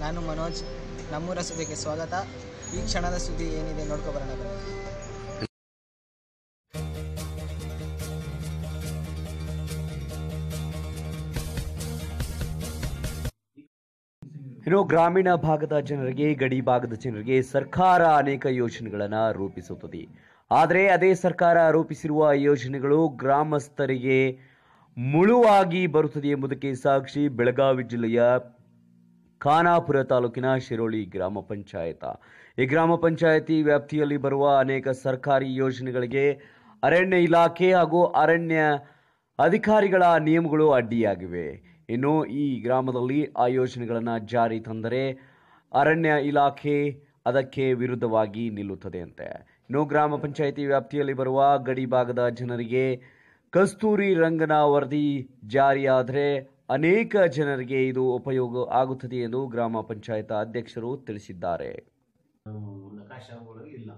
ನಾನು ಮನೋಜ್ ನಮ್ಮೂರ ಸುದ್ದಿಗೆ ಸ್ವಾಗತ ಈ ಕ್ಷಣದ ಸುದ್ದಿ ಏನಿದೆ ನೋಡ್ಕೊಬರೋಣ ಬನ್ನಿ ಇನ್ನು ಗ್ರಾಮೀಣ ಭಾಗದ ಜನರಿಗೆ ಗಡಿ ಭಾಗದ ಜನರಿಗೆ ಸರ್ಕಾರ ಅನೇಕ ಯೋಜನೆಗಳನ್ನು ರೂಪಿಸುತ್ತದೆ ಆದರೆ ಅದೇ ಸರ್ಕಾರ ರೂಪಿಸಿರುವ ಯೋಜನೆಗಳು ಗ್ರಾಮಸ್ಥರಿಗೆ ಮುಳುವಾಗಿ ಬರುತ್ತದೆ ಎಂಬುದಕ್ಕೆ ಸಾಕ್ಷಿ ಬೆಳಗಾವಿ ಜಿಲ್ಲೆಯ ಖಾನಾಪುರ ತಾಲೂಕಿನ ಶಿರೋಳಿ ಗ್ರಾಮ ಪಂಚಾಯತ ಈ ಗ್ರಾಮ ಪಂಚಾಯತಿ ವ್ಯಾಪ್ತಿಯಲ್ಲಿ ಬರುವ ಅನೇಕ ಸರ್ಕಾರಿ ಯೋಜನೆಗಳಿಗೆ ಅರಣ್ಯ ಇಲಾಖೆ ಹಾಗೂ ಅರಣ್ಯ ಅಧಿಕಾರಿಗಳ ನಿಯಮಗಳು ಅಡ್ಡಿಯಾಗಿವೆ ಇನ್ನು ಈ ಗ್ರಾಮದಲ್ಲಿ ಆ ಯೋಜನೆಗಳನ್ನು ಜಾರಿ ತಂದರೆ ಅರಣ್ಯ ಇಲಾಖೆ ಅದಕ್ಕೆ ವಿರುದ್ಧವಾಗಿ ನಿಲ್ಲುತ್ತದೆ ಅಂತೆ ಇನ್ನು ಗ್ರಾಮ ಪಂಚಾಯಿತಿ ವ್ಯಾಪ್ತಿಯಲ್ಲಿ ಬರುವ ಗಡಿ ಭಾಗದ ಜನರಿಗೆ ಕಸ್ತೂರಿ ರಂಗನ ವರದಿ ಜಾರಿಯಾದರೆ ಅನೇಕ ಜನರಿಗೆ ಇದು ಉಪಯೋಗ ಆಗುತ್ತದೆ ಎಂದು ಗ್ರಾಮ ಪಂಚಾಯತ್ ಅಧ್ಯಕ್ಷರು ತಿಳಿಸಿದ್ದಾರೆ ನಕಾಶಾಗಳು ಇಲ್ಲ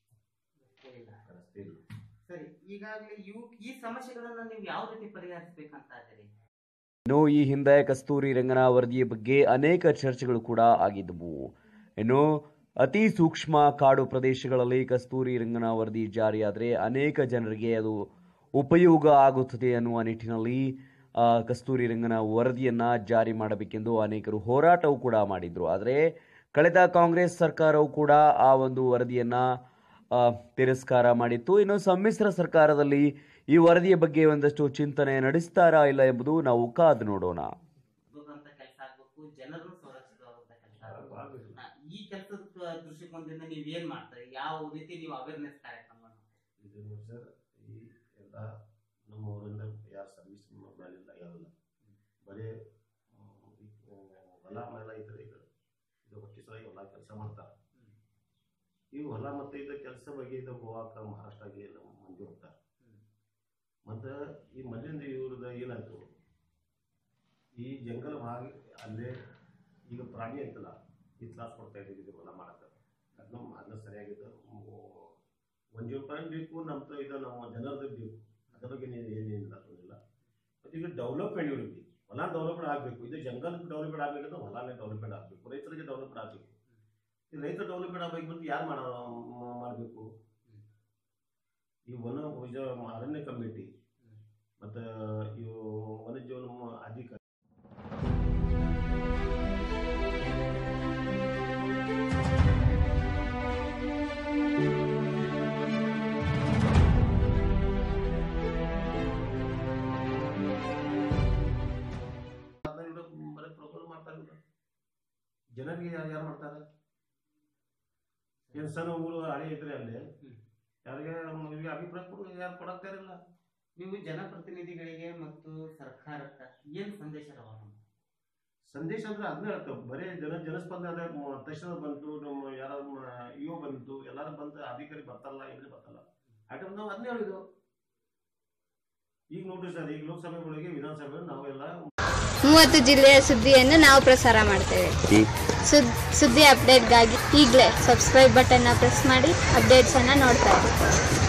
ರಸ್ತೆ ಇಲ್ಲ ಸರಿ ಈಗಾಗಲೇ ಇವು ಈ ಸಮಸ್ಯೆಗಳನ್ನ ನೀವು ಯಾವ ರೀತಿ ಪರಿಹರಿಸಬೇಕಂತ ಇದ್ದೀರಿ ಇನ್ನು ಈ ಹಿಂದೆ ಕಸ್ತೂರಿ ರಂಗನ ವರದಿಯ ಬಗ್ಗೆ ಅನೇಕ ಚರ್ಚೆಗಳು ಕೂಡ ಆಗಿದ್ದವು ಇನ್ನು ಅತಿ ಸೂಕ್ಷ್ಮ ಕಾಡು ಪ್ರದೇಶಗಳಲ್ಲಿ ಕಸ್ತೂರಿ ರಂಗನ ವರದಿ ಜಾರಿಯಾದರೆ ಅನೇಕ ಜನರಿಗೆ ಅದು ಉಪಯೋಗ ಆಗುತ್ತದೆ ಅನ್ನುವ ನಿಟ್ಟಿನಲ್ಲಿ ಆ, ಕಸ್ತೂರಿ ರಂಗನ ವರದಿಯನ್ನ ಜಾರಿ ಮಾಡಬೇಕೆಂದು ಅನೇಕರು ಹೋರಾಟವೂ ಕೂಡ ಮಾಡಿದ್ರು ಆದರೆ ಕಳೆದ ಕಾಂಗ್ರೆಸ್ ಸರ್ಕಾರವು ಕೂಡ ಆ ಒಂದು ವರದಿಯನ್ನ ಆ, ತಿರಸ್ಕಾರ ಮಾಡಿತ್ತು ಇನ್ನು ಸಮ್ಮಿಶ್ರ ಸರ್ಕಾರದಲ್ಲಿ ಈ ವರದಿಯ ಬಗ್ಗೆ ಒಂದಷ್ಟು ಚಿಂತನೆ ನಡೆಸ್ತಾರಾ ಇಲ್ಲ ಎಂಬುದು ನಾವು ಕಾದು ನೋಡೋಣ ಅಂತ ಕೆಲಸ ಆಗ್ಬೇಕು ಜನರು ಸುರಕ್ಷಿತವಾದಂತ ಕೆಲಸ ಆಗ್ಬೇಕು ಹಾ, ಈ ಕೆಲಸದ ದೃಷ್ಟಿಕೋನದಿಂದ ನೀವು ಏನ್ ಮಾಡ್ತಾರೆ ಯಾವ ರೀತಿ ನೀವು ಅವೇರ್ನೆಸ್ ಕಾರ್ಯಕ್ರಮ ಇದು ಸರ್ ಈ ಎಲ್ಲ ನಮ್ಮ ಊರಿಂದ ಯಾರು ಸರ್ವಿಸ್ ಮೇಲಿಲ್ಲ ಯಾವಿಲ್ಲ ಬರೀ ಹ್ಮ್, ಈ, ಹ್ಮ್, ಹೊಲ ಮೇಲೆ ಇದ್ರೆ ಇದು ಇದು ಹೊಟ್ಟೆ ಸಲುವಾಗಿ ಹೊಲ ಕೆಲಸ ಮಾಡ್ತಾರೆ ಈ ಹೊಲ ಮತ್ತು ಇದು ಕೆಲಸ ಬಗ್ಗೆ ಇದು ಗೋವಾಕ ಮಹಾರಾಷ್ಟ್ರಗೆ ಎಲ್ಲ ಮಂದಿ ಹೋಗ್ತಾರೆ ಮತ್ತು ಈ ಮಲ್ಲಿಂದ ಇವ್ರದ್ದು ಏನಾಯ್ತು ಈ ಜಂಗಲ ಭಾಗ ಅಲ್ಲೇ ಈಗ ಪ್ರಾಣಿ ಐತಲ್ಲ ಈ ತ್ರಾಸ ಕೊಡ್ತಾ ಇದ್ದೀವಿ ಇದು ಹೊಲ ಮಾಡಕ್ಕೆ ಅದನ್ನ ಅದನ್ನ ಸರಿಯಾಗಿದ್ದು ಒಂದು ರೂಪಾಯಿ ಬೇಕು ನಮ್ಮ ಇದು ನಮ್ಮ ಜನರದ್ದು ಬೇಕು ಅದ್ರ ಬಗ್ಗೆ ನೀವು ಏನೇನಿಲ್ಲ ತೊಂದಿಲ್ಲ ಮತ್ತು ಈಗ ಡೆವಲಪ್ಮೆಂಟ್ ಇವ್ರಿಗೆ ಹೊಲ ಡೆವಲಪ್ಮೆಂಟ್ ಆಗಬೇಕು ಇದು ಜಂಗಲ್ ಡೆವಲಪ್ಮೆಂಟ್ ಆಗಬೇಕಂದ್ರೆ ಹೊಲನೇ ಡೆವಲಪ್ಮೆಂಟ್ ಆಗಬೇಕು ರೈತರಿಗೆ ಡೆವಲಪ್ಮೆಂಟ್ ಆಗಬೇಕು ಈ ರೈತ ಡೆವಲಪ್ಮೆಂಟ್ ಆಗಬೇಕು ಮತ್ತು ಯಾರು ಮಾಡ ಮಾಡಬೇಕು ಈ ವನ ಭುಜ ಅರಣ್ಯ ಕಮಿಟಿ ಮತ್ತು ಇವು ವನ್ಯಜೀವನ ಅಧಿಕಾರಿ ಬರೀ ಪ್ರಪೋಸ್ ಮಾಡ್ತಾರೆ ಇವ್ರು. ಜನರಿಗೆ ಯಾರು ಯಾರು ಮಾಡ್ತಾರೆ ಏನು ಸಣ್ಣ ಊರು ಹಳೆ ಇದ್ರೆ ಅಲ್ಲಿ ಯಾರಿಗೆ ಇವ್ರಿಗೆ ಅಭಿಪ್ರಾಯ ಕೊಡು ಯಾರು ಕೊಡಕ್ತಾರಿಲ್ಲ ನೀವು ಜನಪ್ರತಿನಿಧಿಗಳಿಗೆ ಮತ್ತು ಸರ್ಕಾರಕ್ಕೆ ಏನ್ ಸಂದೇಶ ರವಾನ ಮಾಡ್ತೀರಿ? ಸಂದೇಶ ಅಂದ್ರೆ ಅದನ್ನ ಹೇಳ್ತೇವೆ ಬರೀ ಜನ ಜನಸ್ಪಂದನೆ ಅಂದ್ರೆ ಮ- ತಕ್ಷಣ ಬಂತು ನಮ್ಮ ಯಾರ ಇವು ಬಂತು ಎಲ್ಲಾರು ಬಂತು ಅಧಿಕಾರಿ ಬರ್ತಲ್ಲ ಇಲ್ಲಿ ಬರ್ತಲ್ಲ ಆ ಟೈಮ್ ನಾವು ಅದನ್ನೇ ಹೇಳಿದ್ವು ಈಗ ನೋಡ್ರಿ ಸರ್ ಈಗ ಲೋಕಸಭೆಗಳಿಗೆ ವಿಧಾನಸಭೆ ನಾವೆಲ್ಲ ಮೂವತ್ತು ಜಿಲ್ಲೆಯ ಸುದ್ದಿಯನ್ನು ನಾವು ಪ್ರಸಾರ ಮಾಡ್ತೇವೆ ಸುದ್ ಸುದ್ದಿ ಅಪ್ಡೇಟ್ಗಾಗಿ ಈಗಲೇ ಸಬ್ಸ್ಕ್ರೈಬ್ ಬಟನ್ನ ಪ್ರೆಸ್ ಮಾಡಿ ಅಪ್ಡೇಟ್ಸನ್ನು ನೋಡ್ತಾ ಇರಿ